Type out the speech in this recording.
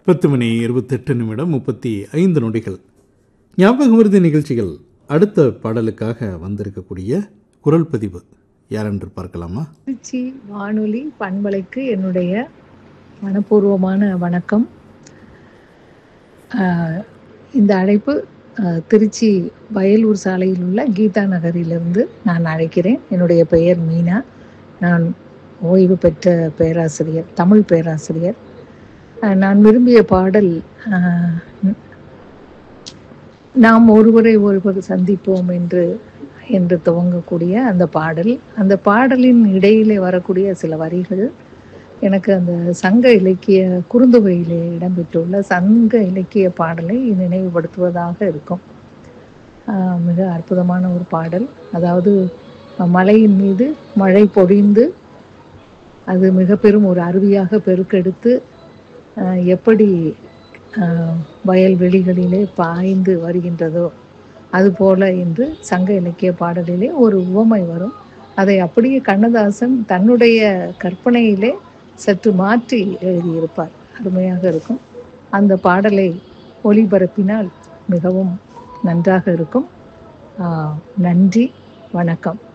பத்து மணி இருபத்தெட்டு நிமிடம் முப்பத்தி ஐந்து நொடிகள் ஞாபக விருது நிகழ்ச்சிகள் அடுத்த பாடலுக்காக வந்திருக்கக்கூடிய குரல் பதிவு யாரென்று பார்க்கலாமா திருச்சி வானொலி பண்பலைக்கு என்னுடைய மனப்பூர்வமான வணக்கம் ஆஹ் இந்த அழைப்பு ஆஹ் திருச்சி வயலூர் சாலையில் உள்ள கீதா நகரிலிருந்து நான் அழைக்கிறேன் என்னுடைய பெயர் மீனா நான் ஓய்வு பெற்ற பேராசிரியர் தமிழ் பேராசிரியர் ஆஹ் நான் விரும்பிய பாடல் ஆஹ் நாம் ஒருவரை ஒருவர் சந்திப்போம் என்று என்று துவங்கக்கூடிய அந்த பாடல் அந்த பாடலின் இடையிலே வரக்கூடிய சில வரிகள் எனக்கு அந்த சங்க இலக்கிய குறுந்தொகையிலே இடம்பெற்றுள்ள சங்க இலக்கிய பாடலை நினைவுபடுத்துவதாக இருக்கும் ஆஹ் மிக அற்புதமான ஒரு பாடல் அதாவது மலையின் மீது மழை பொழிந்து அது மிக பெரும் ஒரு அருவியாக பெருக்கெடுத்து ஆஹ் எப்படி ஆஹ் வயல்வெளிகளிலே பாய்ந்து வருகின்றதோ அதுபோல என்று சங்க இலக்கிய பாடலிலே ஒரு உவமை வரும் அதை அப்படியே கண்ணதாசன் தன்னுடைய கற்பனையிலே சற்று மாற்றி எழுதியிருப்பார் அருமையாக இருக்கும் அந்த பாடலை ஒளிபரப்பினால் மிகவும் நன்றாக இருக்கும் ஆஹ் நன்றி வணக்கம்